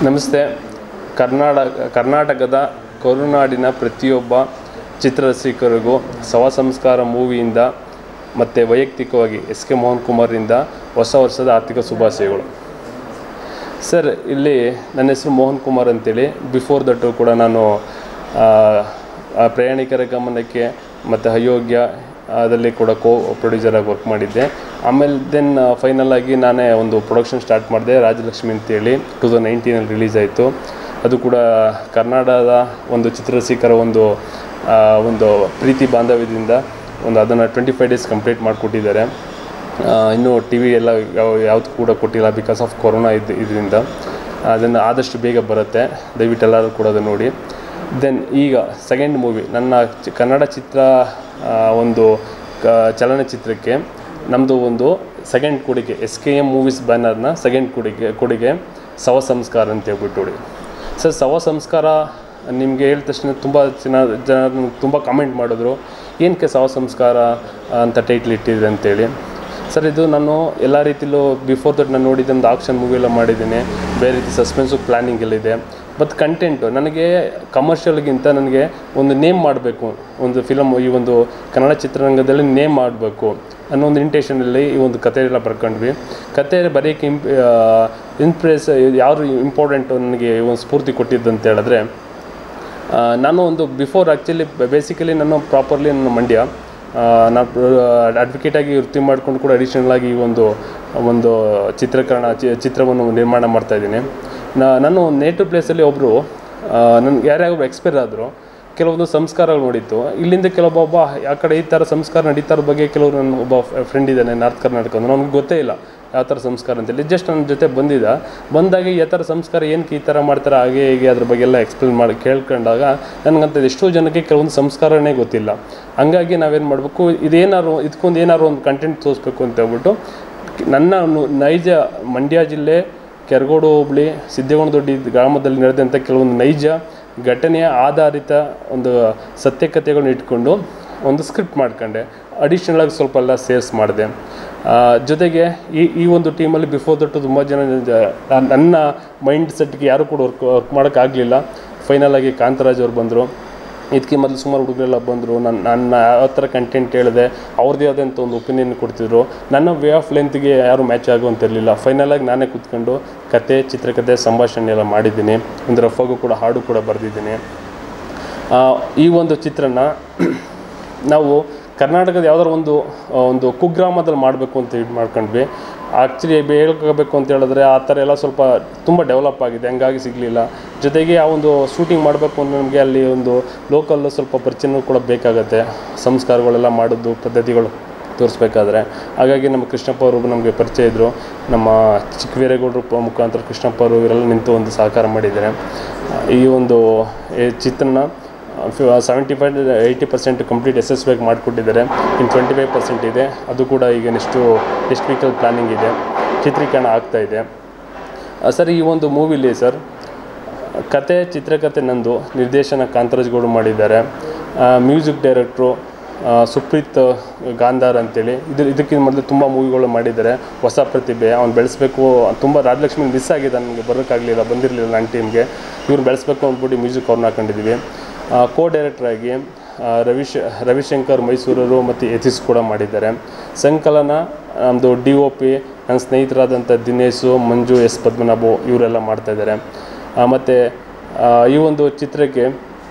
ನಮಸ್ತೆ ಕರ್ನಾಟಕ ಕರ್ನಾಟಕದ ಕರುನಾಡಿನ ಪ್ರತಿಯೊಬ್ಬ ಚಿತ್ರರಸಿಕರಿಗೂ ಸವ ಸಂಸ್ಕಾರ ಮೂವಿಯಿಂದ ಮತ್ತು ವೈಯಕ್ತಿಕವಾಗಿ ಎಸ್ ಕೆ ಮೋಹನ್ ಕುಮಾರಿಂದ ಹೊಸ ವರ್ಷದ ಆರ್ಥಿಕ ಶುಭಾಶಯಗಳು ಸರ್ ಇಲ್ಲಿ ನನ್ನ ಹೆಸರು ಮೋಹನ್ ಕುಮಾರ್ ಅಂತೇಳಿ ಬಿಫೋರ್ ದಟ್ಟು ಕೂಡ ನಾನು ಆ, ಆ ಪ್ರಯಾಣಿಕರ ಗಮನಕ್ಕೆ ಮತ್ತು ಅಯೋಗ್ಯ ಅದಲ್ಲಿ ಕೂಡ ಕೋ ಪ್ರೊಡ್ಯೂಸರಾಗಿ ವರ್ಕ್ ಮಾಡಿದ್ದೆ ಆಮೇಲೆ ದೆನ್ ಫೈನಲ್ ಆಗಿ ನಾನೇ ಒಂದು ಪ್ರೊಡಕ್ಷನ್ ಸ್ಟಾರ್ಟ್ ಮಾಡಿದೆ ರಾಜಲಕ್ಷ್ಮಿ ಅಂತೇಳಿ ಟೂ ತೌಸಂಡ್ ನೈನ್ಟೀನಲ್ಲಿ ರಿಲೀಸ್ ಆಯಿತು ಅದು ಕೂಡ ಕನ್ನಡದ ಒಂದು ಚಿತ್ರರಸಿಕರ ಒಂದು ಆ, ಒಂದು ಪ್ರೀತಿ ಬಾಂಧವ್ಯದಿಂದ ಒಂದು ಅದನ್ನು ಟ್ವೆಂಟಿ ಫೈವ್ ಡೇಸ್ ಕಂಪ್ಲೀಟ್ ಮಾಡಿಕೊಟ್ಟಿದ್ದಾರೆ ಆ, ಇನ್ನೂ ಟಿ ವಿ ಎಲ್ಲ ಯಾವ ಯಾವ್ದು ಕೂಡ ಕೊಟ್ಟಿಲ್ಲ ಬಿಕಾಸ್ ಆಫ್ ಕೊರೋನಾ ಇದು ಇದರಿಂದ ಅದನ್ನು ಆದಷ್ಟು ಬೇಗ ಬರುತ್ತೆ ದಯವಿಟ್ಟು ಎಲ್ಲರೂ ಕೂಡ ಅದು ನೋಡಿ ದೆನ್ ಈಗ ಸೆಕೆಂಡ್ ಮೂವಿ ನನ್ನ ಚಿ- ಕನ್ನಡ ಚಿತ್ರ ಆ, ಒಂದು ಕ ಚಲನಚಿತ್ರಕ್ಕೆ ನಮ್ಮದು ಒಂದು ಸೆಕೆಂಡ್ ಕೊಡುಗೆ ಎಸ್ ಕೆ ಎಮ್ ಮೂವೀಸ್ ಬ್ಯಾನರ್ನ ಸೆಕೆಂಡ್ ಕೊಡುಗೆ ಕೊಡುಗೆ ಸವ ಸಂಸ್ಕಾರ ಅಂತ ಹೇಳ್ಬಿಟ್ಟು ನೋಡಿ ಸರ್ ಸವ ಸಂಸ್ಕಾರ ನಿಮಗೆ ಹೇಳಿದ ತಕ್ಷಣ ತುಂಬ ಜನ ಜನ ತುಂಬ ಕಮೆಂಟ್ ಮಾಡಿದ್ರು ಏನಕ್ಕೆ ಸವ ಸಂಸ್ಕಾರ ಅಂತ ಟೈಟ್ಲ್ ಇಟ್ಟಿದೆ ಅಂತೇಳಿ ಸರ್ ಇದು ನಾನು ಎಲ್ಲ ರೀತಿಲೂ ಬಿಫೋರ್ ದಟ್ ನಾನು ನೋಡಿದ್ದೆ ಒಂದು ಆಕ್ಷನ್ ಮೂವಿ ಎಲ್ಲ ಮಾಡಿದ್ದೀನಿ ಬೇರೆ ರೀತಿ ಸಸ್ಪೆನ್ಸು ಪ್ಲ್ಯಾನಿಂಗ್ ಎಲ್ಲ ಇದೆ ಬಟ್ ಕಂಟೆಂಟು ನನಗೆ ಕಮರ್ಷಿಯಲ್ಗಿಂತ ನನಗೆ ಒಂದು ನೇಮ್ ಮಾಡಬೇಕು ಒಂದು ಫಿಲಮ್ ಈ ಒಂದು ಕನ್ನಡ ಚಿತ್ರರಂಗದಲ್ಲಿ ನೇಮ್ ಮಾಡಬೇಕು ಅನ್ನೋ ಒಂದು ಇಂಟೆನ್ಷನಲ್ಲಿ ಈ ಒಂದು ಕತೆ ಎಲ್ಲ ಬರ್ಕೊಂಡ್ವಿ ಕತೆ ಬರೆಯೋಕ್ಕೆ ಇಂಪ್ ಇನ್ಪ್ರೆಸ್ ಯಾರು ಇಂಪಾರ್ಟೆಂಟು ನನಗೆ ಈ ಒಂದು ಸ್ಫೂರ್ತಿ ಕೊಟ್ಟಿದ್ದು ಅಂತ ಹೇಳಿದ್ರೆ ಆ, ನಾನು ಒಂದು ಬಿಫೋರ್ ಆ್ಯಕ್ಚುಲಿ ಬೇಸಿಕಲಿ ನಾನು ಪ್ರಾಪರ್ಲಿ ನನ್ನ ಮಂಡ್ಯ ಆ, ನಾನು ಅಡ್ವೊಕೇಟಾಗಿ ವೃತ್ತಿ ಮಾಡ್ಕೊಂಡು ಕೂಡ ಅಡಿಷನಲ್ ಆಗಿ ಈ ಒಂದು ಒಂದು ಚಿತ್ರೀಕರಣ ಚಿ- ಚಿತ್ರವನ್ನು ನಿರ್ಮಾಣ ಮಾಡ್ತಾಯಿದ್ದೀನಿ ನಾನು ನೇಟಿವ್ ಪ್ಲೇಸಲ್ಲಿ ಒಬ್ಬರು ನನಗೆ ಯಾರ್ಯಾರು ಎಕ್ಸ್ಪೈರ್ ಆದರು ಕೆಲವೊಂದು ಸಂಸ್ಕಾರಗಳು ನೋಡಿತ್ತು ಇಲ್ಲಿಂದ ಕೆಲವೊಬ್ಬ ಆ ಕಡೆ ಈ ಥರ ಸಂಸ್ಕಾರ ನಡೀತಾರ ಬಗ್ಗೆ ಕೆಲವರು ನನ್ನ ಒಬ್ಬ ಫ್ರೆಂಡ್ ಇದ್ದಾನೆ ನಾರ್ತ್ ಕರ್ನಾಟಕ ನನಗೆ ಗೊತ್ತೇ ಇಲ್ಲ ಯಾವ ಥರ ಸಂಸ್ಕಾರ ಅಂತೇಳಿ ಜಸ್ಟ್ ನನ್ನ ಜೊತೆ ಬಂದಿದ್ದ ಬಂದಾಗ ಯಾವ ಥರ ಸಂಸ್ಕಾರ ಏನಕ್ಕೆ ಈ ಥರ ಮಾಡ್ತಾರೆ ಹಾಗೆ ಹೀಗೆ ಅದ್ರ ಬಗ್ಗೆ ಎಲ್ಲ ಎಕ್ಸ್ಪ್ಲೇನ್ ಮಾಡಿ ಕೇಳ್ಕೊಂಡಾಗ ನನಗಂತ ಎಷ್ಟೋ ಜನಕ್ಕೆ ಕೆಲವೊಂದು ಸಂಸ್ಕಾರನೇ ಗೊತ್ತಿಲ್ಲ ಹಂಗಾಗಿ ನಾವೇನು ಮಾಡಬೇಕು ಇದೇನಾದ್ರು ಇದಕ್ಕೊಂದು ಏನಾದ್ರು ಒಂದು ಕಂಟೆಂಟ್ ತೋರಿಸ್ಬೇಕು ಅಂತ ಹೇಳ್ಬಿಟ್ಟು ನನ್ನ ನು- ನೈಜ ಮಂಡ್ಯ ಜಿಲ್ಲೆ ಕೆರಗೋಡು ಹೋಬಳಿ ಸಿದ್ದೇಗೌಡದೊಡ್ಡಿ ಗ್ರಾಮದಲ್ಲಿ ನಡೆದಂಥ ಕೆಲವೊಂದು ನೈಜ ಘಟನೆಯ ಆಧಾರಿತ ಒಂದು ಸತ್ಯಕತೆಗಳನ್ನ ಇಟ್ಕೊಂಡು ಒಂದು ಸ್ಕ್ರಿಪ್ಟ್ ಮಾಡ್ಕೊಂಡೆ ಅಡಿಷ್ನಲ್ ಆಗಿ ಸ್ವಲ್ಪ ಎಲ್ಲ ಸೇರ್ಸ್ ಮಾಡಿದೆ ಆ, ಜೊತೆಗೆ ಈ ಈ ಒಂದು ಟೀಮಲ್ಲಿ ಬಿಫೋರ್ ದಟ್ಟು ತುಂಬ ಜನ ಜ- ನಾನ್- ನನ್ನ ಮೈಂಡ್ ಸೆಟ್ಗೆ ಯಾರೂ ಕೂಡ ವರ್ಕ್ ವರ್ಕ್ ಮಾಡೋಕ್ಕಾಗಲಿಲ್ಲ ಫೈನಲ್ ಆಗಿ ಕಾಂತರಾಜ್ ಅವ್ರು ಬಂದರು ಇದಕ್ಕೆ ಮೊದಲು ಸುಮಾರು ಹುಡುಗರೆಲ್ಲ ಬಂದರು ನನ್ನ ನನ್ನ ಯಾವ ಥರ ಕಂಟೆಂಟ್ ಹೇಳಿದೆ ಅವ್ರದ್ದೇ ಆದಂಥ ಒಂದು ಒಪಿನಿಯನ್ ಕೊಡ್ತಿದ್ರು ನನ್ನ ವೇ ಆಫ್ ಲೆಂತ್ಗೆ ಯಾರು ಮ್ಯಾಚ್ ಆಗುವಂತಿರಲಿಲ್ಲ ಫೈನಲ್ ಆಗಿ ನಾನೇ ಕೂತ್ಕೊಂಡು ಕತೆ ಚಿತ್ರಕಥೆ ಸಂಭಾಷಣೆ ಎಲ್ಲ ಮಾಡಿದ್ದೀನಿ ಒಂದು ರಫಾಗೂ ಕೂಡ ಹಾಡು ಕೂಡ ಬರೆದಿದ್ದೀನಿ ಆ, ಈ ಒಂದು ಚಿತ್ರನ ನಾವು ಕರ್ನಾಟಕದ ಯಾವ್ದಾದ್ರು ಒಂದು ಆ, ಒಂದು ಕುಗ್ರಾಮದಲ್ಲಿ ಮಾಡಬೇಕು ಅಂತ ಇದು ಮಾಡ್ಕೊಂಡ್ವಿ ಆ್ಯಕ್ಚುಲಿ ಹೇಳ್ಕೋಬೇಕು ಅಂತ ಹೇಳಿದ್ರೆ ಆ ಥರ ಎಲ್ಲ ಸ್ವಲ್ಪ ತುಂಬ ಡೆವಲಪ್ ಆಗಿದೆ ಹಂಗಾಗಿ ಸಿಗಲಿಲ್ಲ ಜೊತೆಗೆ ಆ ಒಂದು ಶೂಟಿಂಗ್ ಮಾಡಬೇಕು ಅಂದ್ರೆ ನಮಗೆ ಅಲ್ಲಿ ಒಂದು ಲೋಕಲ್ ಸ್ವಲ್ಪ ಪರಿಚಯನೂ ಕೂಡ ಬೇಕಾಗುತ್ತೆ ಸಂಸ್ಕಾರಗಳೆಲ್ಲ ಮಾಡೋದು ಪದ್ಧತಿಗಳು ತೋರಿಸ್ಬೇಕಾದ್ರೆ ಹಾಗಾಗಿ ನಮ್ಮ ಕೃಷ್ಣಪ್ಪ ಅವರು ನಮಗೆ ಪರಿಚಯ ಇದ್ದರು ನಮ್ಮ ಚಿಕ್ಕವೀರೇಗೌಡರು ಪ- ಮುಖಾಂತರ ಕೃಷ್ಣಪ್ಪ ಅವರು ಇವರೆಲ್ಲ ನಿಂತು ಒಂದು ಸಹಕಾರ ಮಾಡಿದ್ದಾರೆ ಈ ಒಂದು ಈ ಚಿತ್ರನ seventy five eighty percent complete S S ಬೇಗ ಮಾಡಿಕೊಟ್ಟಿದ್ದಾರೆ ಇನ್ನು ಟ್ವೆಂಟಿ ಫೈವ್ ಪರ್ಸೆಂಟ್ ಇದೆ ಅದು ಕೂಡ ಈಗ ನೆಕ್ಸ್ಟು ನೆಕ್ಸ್ಟ್ ವೀಕಲ್ಲಿ ಪ್ಲ್ಯಾನಿಂಗ್ ಇದೆ ಚಿತ್ರೀಕರಣ ಆಗ್ತಾ ಇದೆ ಆ, ಸರ್ ಈ ಒಂದು ಮೂವಿಲಿ ಸರ್ ಕತೆ ಚಿತ್ರಕಥೆ ನಂದು ನಿರ್ದೇಶನ ಕಾಂತರಾಜ್ ಗೌಡ ಮಾಡಿದ್ದಾರೆ ಮ್ಯೂಸಿಕ್ ಡೈರೆಕ್ಟ್ರು ಸುಪ್ರೀತ್ ಗಾಂಧಾರ್ ಅಂತೇಳಿ ಇದು ಇದಕ್ಕಿಂತ ಮೊದಲು ತುಂಬ ಮೂವಿಗಳು ಮಾಡಿದ್ದಾರೆ ಹೊಸ ಪ್ರತಿಭೆ ಅವ್ನು ಬೆಳೆಸಬೇಕು ತುಂಬ ರಾಜಲಕ್ಷ್ಮಿ ಮಿಸ್ ಆಗಿದೆ ನನಗೆ ಬರೋಕ್ಕಾಗಲಿಲ್ಲ ಬಂದಿರಲಿಲ್ಲ ನನ್ನ ಟೀಮ್ಗೆ ಇವ್ರು ಬೆಳೆಸಬೇಕು ಅಂದ್ಬಿಟ್ಟು ಮ್ಯೂಸಿಕ್ ಅವ್ರನ್ನ ಹಾಕೊಂಡಿದ್ದೀವಿ ಕೋ ಡೈರೆಕ್ಟ್ರಾಗಿ ರವಿಶ್ ರವಿಶಂಕರ್ ಮೈಸೂರರು ಮತ್ತು ಯತೀಶ್ ಕೂಡ ಮಾಡಿದ್ದಾರೆ ಸಂಕಲನ ನಮ್ಮದು ಡಿ ಒ ಪಿ ನನ್ನ ಸ್ನೇಹಿತರಾದಂಥ ದಿನೇಶು ಮಂಜು ಎಸ್ ಪದ್ಮನಾಭು ಇವರೆಲ್ಲ ಮಾಡ್ತಾಯಿದ್ದಾರೆ ಮತ್ತು ಈ ಒಂದು ಚಿತ್ರಕ್ಕೆ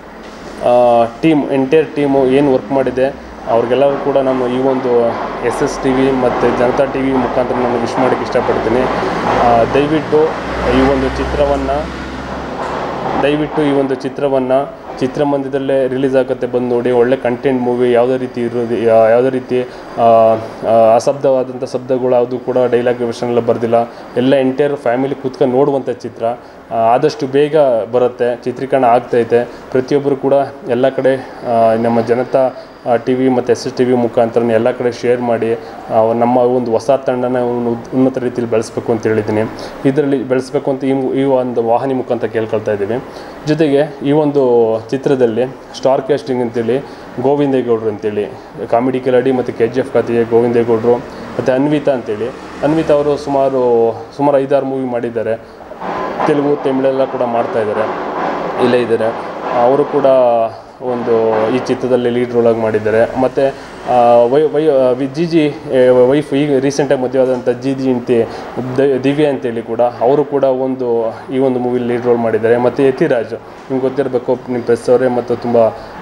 ಟೀಮ್ ಎಂಟೈರ್ ಟೀಮು ಏನು ವರ್ಕ್ ಮಾಡಿದೆ ಅವ್ರಿಗೆಲ್ಲರೂ ಕೂಡ ನಾನು ಈ ಒಂದು ಎಸ್ ಎಸ್ ಟಿ ವಿ ಮತ್ತು ಜನತಾ ಟಿ ವಿ ಮುಖಾಂತರ ನಾನು ವಿಶ್ ಮಾಡೋಕ್ಕೆ ಇಷ್ಟಪಡ್ತೀನಿ ಆ, ದಯವಿಟ್ಟು ಈ ಒಂದು ಚಿತ್ರವನ್ನು ದಯವಿಟ್ಟು ಈ ಒಂದು ಚಿತ್ರವನ್ನು ಚಿತ್ರಮಂದಿರದಲ್ಲೇ ರಿಲೀಸ್ ಆಗುತ್ತೆ ಬಂದು ನೋಡಿ ಒಳ್ಳೆ ಕಂಟೆಂಟ್ ಮೂವಿ ಯಾವುದೇ ರೀತಿ ಇರೋದು ಯಾ- ಯಾವುದೇ ರೀತಿ ಆ, ಆ, ಅಶಬ್ದವಾದಂಥ ಶಬ್ದಗಳು ಯಾವುದು ಕೂಡ ಡೈಲಾಗ್ ವೆರ್ಷನ್ ಎಲ್ಲ ಬರ್ದಿಲ್ಲ ಎಲ್ಲ ಎಂಟೈರ್ ಫ್ಯಾಮಿಲಿ ಕೂತ್ಕೊಂಡು ನೋಡುವಂಥ ಚಿತ್ರ ಆ, ಆದಷ್ಟು ಬೇಗ ಬರುತ್ತೆ ಚಿತ್ರೀಕರಣ ಆಗ್ತೈತೆ ಪ್ರತಿಯೊಬ್ಬರು ಕೂಡ ಎಲ್ಲ ಕಡೆ ಆ, ನಮ್ಮ ಜನತಾ ಟಿ ವಿ ಮತ್ತು ಎಸ್ ಎಸ್ ಟಿ ವಿ ಮುಖಾಂತರ ಎಲ್ಲ ಕಡೆ ಶೇರ್ ಮಾಡಿ ಆ, ನಮ್ಮ ಒಂದು ಹೊಸ ತಂಡನ ಒಂದು ಉನ್ನತ ರೀತಿಯಲ್ಲಿ ಬೆಳೆಸಬೇಕು ಅಂತ ಹೇಳಿದ್ದೀನಿ ಇದರಲ್ಲಿ ಬೆಳೆಸಬೇಕು ಅಂತ ಈ ಮು- ಈ ಒಂದು ವಾಹಿನಿ ಮುಖಾಂತರ ಕೇಳ್ಕೊಳ್ತಾ ಇದ್ದೀವಿ ಜೊತೆಗೆ ಈ ಒಂದು ಚಿತ್ರದಲ್ಲಿ ಸ್ಟಾರ್ ಕ್ಯಾಸ್ಟಿಂಗ್ ಅಂತೇಳಿ ಗೋವಿಂದೇಗೌಡರು ಅಂತೇಳಿ ಕಾಮಿಡಿ ಕಿಲಾಡಿ ಮತ್ತು ಕೆ ಜಿ ಎಫ್ ಕಥೆಯ ಗೋವಿಂದೇಗೌಡರು ಮತ್ತು ಅನ್ವಿತಾ ಅಂತೇಳಿ ಅನ್ವಿತಾ ಅವರು ಸುಮಾರು ಸುಮಾರು ಐದಾರು ಮೂವಿ ಮಾಡಿದ್ದಾರೆ ತೆಲುಗು ತಮಿಳೆಲ್ಲ ಕೂಡ ಮಾಡ್ತಾ ಇದ್ದಾರೆ ಇಲ್ಲೇ ಇದ್ದಾರೆ ಅವರು ಕೂಡ ಒಂದು ಈ ಚಿತ್ರದಲ್ಲಿ ಲೀಡ್ ರೋಲ್ ಆಗಿ ಮಾಡಿದ್ದಾರೆ ಮತ್ತು Y Y V- G G wife ಈಗ ರೀಸೆಂಟಾಗಿ ಮದುವೆ ಆದಂಥ ಜಿ ಜಿ ಇಂತಿ ದಿವ್ಯಾ ಅಂತೇಳಿ ಕೂಡ ಅವರು ಕೂಡ ಒಂದು ಈ ಒಂದು ಮೂವಿಲಿ ಲೀಡ್ ರೋಲ್ ಮಾಡಿದ್ದಾರೆ ಮತ್ತು ಯತಿರಾಜ್ ನಿಮ್ಗೆ ಗೊತ್ತಿರಬೇಕು ನಿಮ್ಮ ಪ್ರೆಸ್ ಅವರೇ ಮತ್ತು ತುಂಬ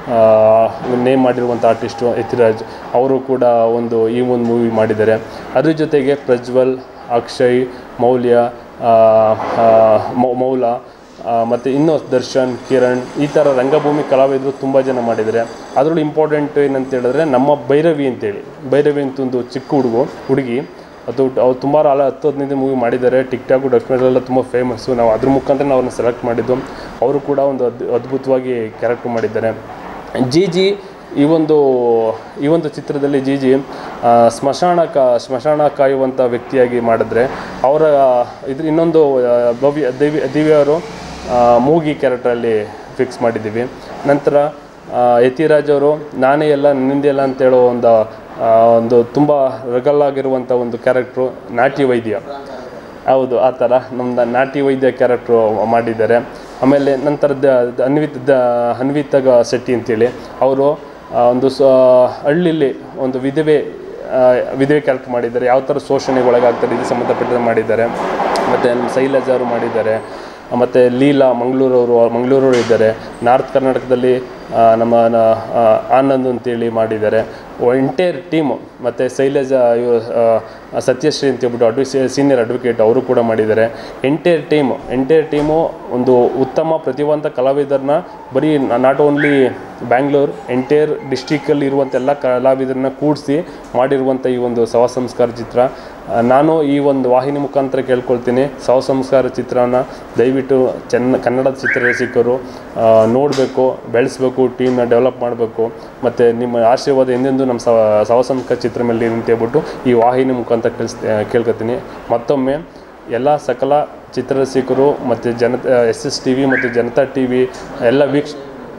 ನೇಮ್ ಮಾಡಿರುವಂಥ ಆರ್ಟಿಸ್ಟು ಯತಿರಾಜ್ ಅವರು ಕೂಡ ಒಂದು ಈ ಒಂದು ಮೂವಿ ಮಾಡಿದ್ದಾರೆ ಅದ್ರ ಜೊತೆಗೆ ಪ್ರಜ್ವಲ್ ಅಕ್ಷಯ್ ಮೌಲ್ಯ ಆ, ಆ, ಮೌ- ಮೌಲ ಮತ್ತು ಇನ್ನೂ ದರ್ಶನ್ ಕಿರಣ್ ಈ ಥರ ರಂಗಭೂಮಿ ಕಲಾವಿದರು ತುಂಬ ಜನ ಮಾಡಿದ್ದಾರೆ ಅದರಲ್ಲೂ ಇಂಪಾರ್ಟೆಂಟ್ ಏನಂತ ಹೇಳಿದ್ರೆ ನಮ್ಮ ಭೈರವಿ ಅಂತೇಳಿ ಭೈರವಿ ಅಂತ ಒಂದು ಚಿಕ್ಕ ಹುಡುಗು ಹುಡುಗಿ ಅದು ಅವ್ರು ತುಂಬ ಅಲ್ಲ ಹತ್ತು ಹದಿನೈದು ಮೂವಿ ಮಾಡಿದ್ದಾರೆ ಟಿಕ್ ಟಾಕು ಡಾಕ್ಯುಮೆಂಟ್ರೆಲ್ಲ ತುಂಬ ಫೇಮಸ್ಸು ನಾವು ಅದ್ರ ಮುಖಾಂತರ ಅವ್ರನ್ನ ಸೆಲೆಕ್ಟ್ ಮಾಡಿದ್ದು ಅವರು ಕೂಡ ಒಂದು ಅದ್ ಅದ್ಭುತವಾಗಿ ಕ್ಯಾರೆಕ್ಟರ್ ಮಾಡಿದ್ದಾರೆ ಜಿ ಜಿ ಈ ಒಂದು ಈ ಒಂದು ಚಿತ್ರದಲ್ಲಿ ಜಿ ಜಿ ಆ, ಸ್ಮಶಾನ ಕಾ ಸ್ಮಶಾನ ಕಾಯುವಂಥ ವ್ಯಕ್ತಿಯಾಗಿ ಮಾಡಿದ್ರೆ ಅವರ ಇದ್ರ ಇನ್ನೊಂದು ಆ, ಭವ್ಯ ದಿವ್ಯ ದಿವ್ಯವರು ಆ, ಮೂಗಿ ಕ್ಯಾರೆಕ್ಟ್ರಲ್ಲಿ ಫಿಕ್ಸ್ ಮಾಡಿದ್ದೀವಿ ನಂತರ ಆ, ಯತಿರಾಜ್ ಅವರು ನಾನೇ ಎಲ್ಲ ನಿಂದೆ ಎಲ್ಲ ಅಂತೇಳೋ ಒಂದು ಆ, ಒಂದು ತುಂಬ ರಗಲ್ಲಾಗಿರುವಂಥ ಒಂದು ಕ್ಯಾರೆಕ್ಟ್ರು ನಾಟ್ಯ ವೈದ್ಯ ಹೌದು ಆ ಥರ ನಮ್ದು ನಾಟಿ ವೈದ್ಯ ಕ್ಯಾರೆಕ್ಟ್ರು ಮಾಡಿದ್ದಾರೆ ಆಮೇಲೆ ನಂತರ ದ ದ- ಅನ್ವಿತ್ ದ ಅನ್ವಿತಗ ಶೆಟ್ಟಿ ಅಂತೇಳಿ ಅವರು ಒಂದು ಸ ಹಳ್ಳಿಲಿ ಒಂದು ವಿಧವೆ ಆ, ವಿಧವೆ ಕ್ಯಾರೆಕ್ಟರ್ ಮಾಡಿದ್ದಾರೆ ಯಾವ ಥರ ಶೋಷಣೆಗೆ ಒಳಗಾಗ್ತಾರೆ ಇದು ಸಂಬಂಧಪಟ್ಟಂತೆ ಮಾಡಿದ್ದಾರೆ ಮತ್ತು ನಮ್ಮ ಶೈಲಜ್ ಅವರು ಮಾಡಿದ್ದಾರೆ ಮತ್ತು ಲೀಲಾ ಮಂಗಳೂರವರು ಮಂಗಳೂರವರು ಇದ್ದಾರೆ ನಾರ್ತ್ ಕರ್ನಾಟಕದಲ್ಲಿ ಆ, ನಮ್ಮ ನ- ಆ, ಆನಂದ್ ಅಂತೇಳಿ ಮಾಡಿದ್ದಾರೆ ಎಂಟೈರ್ ಟೀಮು ಮತ್ತು ಶೈಲಜ ಇವರು ಸತ್ಯಶ್ರೀ ಅಂತ ಹೇಳ್ಬಿಟ್ಟು ಅಡ್ವಿ ಸೀನಿಯರ್ ಅಡ್ವೊಕೇಟ್ ಅವರು ಕೂಡ ಮಾಡಿದ್ದಾರೆ ಎಂಟೈರ್ ಟೀಮು ಎಂಟೈರ್ ಟೀಮು ಒಂದು ಉತ್ತಮ ಪ್ರತಿಭಾವಂತ ಕಲಾವಿದರನ್ನ ಬರೀ ನಾಟ್ ಓನ್ಲಿ ಬ್ಯಾಂಗ್ಳೂರ್ ಎಂಟೈರ್ ಡಿಸ್ಟಿಕಲ್ಲಿ ಇರುವಂಥ ಎಲ್ಲ ಕಲಾವಿದರನ್ನ ಕೂಡಿಸಿ ಮಾಡಿರುವಂಥ ಈ ಒಂದು ಸವ ಸಂಸ್ಕಾರ ಚಿತ್ರ ಆ, ನಾನು ಈ ಒಂದು ವಾಹಿನಿ ಮುಖಾಂತರ ಕೇಳ್ಕೊಳ್ತೀನಿ ಸವ ಸಂಸ್ಕಾರ ಚಿತ್ರನ ದಯವಿಟ್ಟು ಚೆನ್ನ ಕನ್ನಡದ ಚಿತ್ರರಸಿಕರು ನೋಡಬೇಕು ಬೆಳೆಸ್ಬೇಕು ಟೀಮ್ನ ಡೆವಲಪ್ ಮಾಡಬೇಕು ಮತ್ತು ನಿಮ್ಮ ಆಶೀರ್ವಾದ ಎಂದೆಂದೂ ನಮ್ಮ ಸವ ಸವ ಸಂಸ್ಕಾರ ಚಿತ್ರ ಮೇಲೆ ಇರಿ ಅಂತ ಹೇಳ್ಬಿಟ್ಟು ಈ ವಾಹಿನಿ ಮುಖಾಂತರ ಕೇಳಿಸ್ ಕೇಳ್ಕೊತೀನಿ ಮತ್ತೊಮ್ಮೆ ಎಲ್ಲ ಸಕಲ ಚಿತ್ರರಸಿಕರು ಮತ್ತು Janata S S T V ಮತ್ತು ಜನತಾ ಟಿ ವಿ ಎಲ್ಲ ವೀಕ್ಷ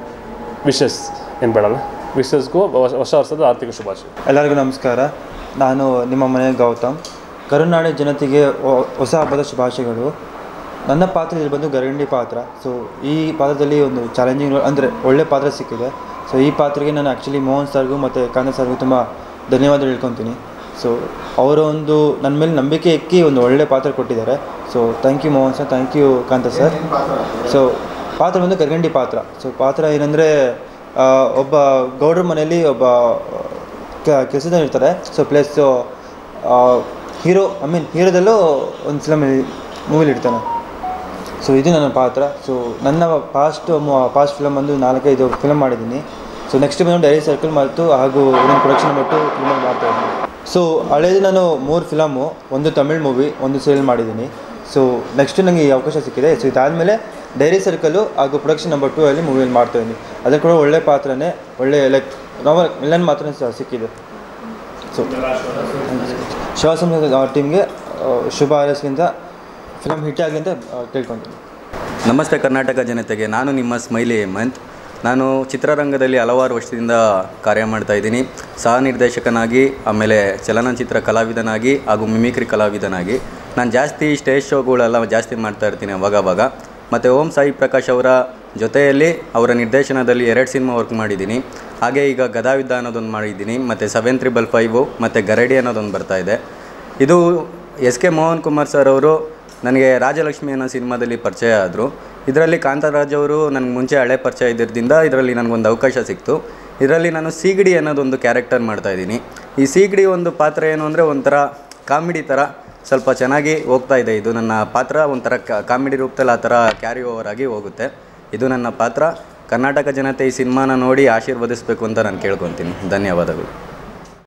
ವಿಶಸ್ ಏನು ಬೇಡಲ್ಲ ವಿಶಸ್ಗೂ ಹೊಸ ವರ್ಷದ ಆರ್ಥಿಕ ಶುಭಾಶಯ ಎಲ್ಲರಿಗೂ ನಮಸ್ಕಾರ ನಾನು ನಿಮ್ಮ ಮನೆ ಗೌತಮ್ ಕರುನಾಡಿನ ಜನತೆಗೆ ಹೊ- ಹೊಸ ಹಬ್ಬದ ಶುಭಾಶಯಗಳು ನನ್ನ ಪಾತ್ರ ಇಲ್ಲಿ ಬಂದು ಗರಂಡಿ ಪಾತ್ರ ಸೊ ಈ ಪಾತ್ರದಲ್ಲಿ ಒಂದು ಚಾಲೆಂಜಿಂಗ್ ಅಂದರೆ ಒಳ್ಳೆ ಪಾತ್ರ ಸಿಕ್ಕಿದೆ ಸೊ ಈ ಪಾತ್ರಕ್ಕೆ ನಾನು ಆ್ಯಕ್ಚುಲಿ ಮೋಹನ್ ಸರ್ಗೂ ಮತ್ತು ಕಾಂತ ಸರ್ಗೂ ತುಂಬ ಧನ್ಯವಾದ ಹೇಳ್ಕೊತೀನಿ ಸೊ ಅವರ ಒಂದು ನನ್ನ ಮೇಲೆ ನಂಬಿಕೆ ಇಕ್ಕಿ ಒಂದು ಒಳ್ಳೆ ಪಾತ್ರ ಕೊಟ್ಟಿದ್ದಾರೆ so thank you Mohan sir thank you Kanta sir so ಪಾತ್ರ ಬಂದು ಗರ್ಗಂಡಿ ಪಾತ್ರ ಸೊ ಪಾತ್ರ ಏನಂದರೆ ಒಬ್ಬ ಗೌಡ್ರ ಮನೆಯಲ್ಲಿ ಒಬ್ಬ ಕೆಲಸದಲ್ಲಿ ಇರ್ತಾರೆ so plus hero I mean ಹೀರೋದಲ್ಲೂ ಒಂದು ಫಿಲಮ್ ಮೂವಿಲಿ ಇರ್ತಾನೆ ಸೊ ಇದು ನನ್ನ ಪಾತ್ರ ಸೊ ನನ್ನ ಪಾಸ್ಟ್ ಪಾಸ್ಟ್ ಫಿಲಮ್ ಬಂದು ನಾಲ್ಕೈದು ಫಿಲಮ್ ಮಾಡಿದ್ದೀನಿ ಸೊ ನೆಕ್ಸ್ಟ್ ಬಂದು ಡೈರಿ ಸರ್ಕಲ್ ಮತ್ತು ಹಾಗೂ ಇನ್ನೊಂದು ಪ್ರೊಡಕ್ಷನ್ ಬಿಟ್ಟು ಫಿಲ್ಮ್ ಮಾಡ್ತಾ ಇದ್ದೀನಿ ಸೊ ಹಳೇದು ನಾನು ಮೂರು ಫಿಲಮು ಒಂದು ತಮಿಳ್ ಮೂವಿ ಒಂದು ಸೀರಿಯಲ್ ಮಾಡಿದ್ದೀನಿ ಸೊ ನೆಕ್ಸ್ಟ್ ನನಗೆ ಈ ಅವಕಾಶ ಸಿಕ್ಕಿದೆ ಸೊ ಇದಾದಮೇಲೆ ಡೈರಿ ಸರ್ಕಲ್ಲು ಹಾಗೂ ಪ್ರೊಡಕ್ಷನ್ ನಂಬರ್ ಟೂ ಅಲ್ಲಿ ಮೂವಿಯಲ್ಲಿ ಮಾಡ್ತಾ ಇದ್ದೀನಿ ಅದಕ್ಕೆ ಕೂಡ ಒಳ್ಳೆ ಪಾತ್ರನೇ ಒಳ್ಳೆ ಲೈಕ್ ನಾರ್ಮಲ್ ವಿಲನ್ ಮಾತ್ರ ಸ- ಸಿಕ್ಕಿದೆ ಸೊ ಶಿವಸಂಸ ಟೀಮ್ಗೆ ಶುಭ ಹಾರೈಸ್ಕಿಂತ ಫಿಲಮ್ ಹಿಟ್ ಆಗಲಿ ಅಂತ ಆ, ಕೇಳ್ಕೊತೀನಿ ನಮಸ್ತೆ ಕರ್ನಾಟಕ ಜನತೆಗೆ ನಾನು ನಿಮ್ಮ ಸ್ಮೈಲಿ ಹೇಮಂತ್ ನಾನು ಚಿತ್ರರಂಗದಲ್ಲಿ ಹಲವಾರು ವರ್ಷದಿಂದ ಕಾರ್ಯ ಮಾಡ್ತಾ ಇದ್ದೀನಿ ಸಹ ನಿರ್ದೇಶಕನಾಗಿ ಆಮೇಲೆ ಚಲನಚಿತ್ರ ಕಲಾವಿದನಾಗಿ ಹಾಗೂ ಮಿಮಿಕ್ರಿ ಕಲಾವಿದನಾಗಿ ನಾನು ಜಾಸ್ತಿ ಸ್ಟೇಜ್ ಶೋಗಳೆಲ್ಲ ಜಾಸ್ತಿ ಮಾಡ್ತಾ ಇರ್ತೀನಿ ಅವಾಗವಾಗ ಮತ್ತು ಓಂ ಸಾಯಿ ಪ್ರಕಾಶ್ ಅವರ ಜೊತೆಯಲ್ಲಿ ಅವರ ನಿರ್ದೇಶನದಲ್ಲಿ ಎರಡು ಸಿನಿಮಾ ವರ್ಕ್ ಮಾಡಿದ್ದೀನಿ ಹಾಗೆ ಈಗ ಗದಾಯುದ್ಧ ಅನ್ನೋದೊಂದು ಮಾಡಿದ್ದೀನಿ ಮತ್ತು ಸೆವೆನ್ ತ್ರಿಬಲ್ ಫೈವು ಮತ್ತು ಗರಡಿ ಅನ್ನೋದೊಂದು ಬರ್ತಾ ಇದೆ ಇದು S K Mohan Kumar sir ಅವರು ನನಗೆ ರಾಜಲಕ್ಷ್ಮಿ ಅನ್ನೋ ಸಿನಿಮಾದಲ್ಲಿ ಪರಿಚಯ ಆದರು ಇದರಲ್ಲಿ ಕಾಂತರಾಜ್ ಅವರು ನನಗೆ ಮುಂಚೆ ಹಳೆ ಪರಿಚಯ ಇದ್ದಿದ್ದರಿಂದ ಇದರಲ್ಲಿ ನನಗೊಂದು ಅವಕಾಶ ಸಿಕ್ತು ಇದರಲ್ಲಿ ನಾನು ಸೀಗಡಿ ಅನ್ನೋದೊಂದು ಕ್ಯಾರೆಕ್ಟರ್ ಮಾಡ್ತಾ ಇದ್ದೀನಿ ಈ ಸೀಗಡಿ ಒಂದು ಪಾತ್ರ ಏನು ಅಂದರೆ ಒಂಥರ ಕಾಮಿಡಿ ಥರ ಸ್ವಲ್ಪ ಚೆನ್ನಾಗಿ ಹೋಗ್ತಾ ಇದೆ ಇದು ನನ್ನ ಪಾತ್ರ ಒಂಥರ ಕಾಮಿಡಿ ರೂಪದಲ್ಲಿ ಆ ಥರ ಕ್ಯಾರಿ ಓವರ್ ಆಗಿ ಹೋಗುತ್ತೆ ಇದು ನನ್ನ ಪಾತ್ರ ಕರ್ನಾಟಕ ಜನತೆ ಈ ಸಿನಿಮಾನ ನೋಡಿ ಆಶೀರ್ವದಿಸಬೇಕು ಅಂತ ನಾನು ಕೇಳ್ಕೊತೀನಿ ಧನ್ಯವಾದಗಳು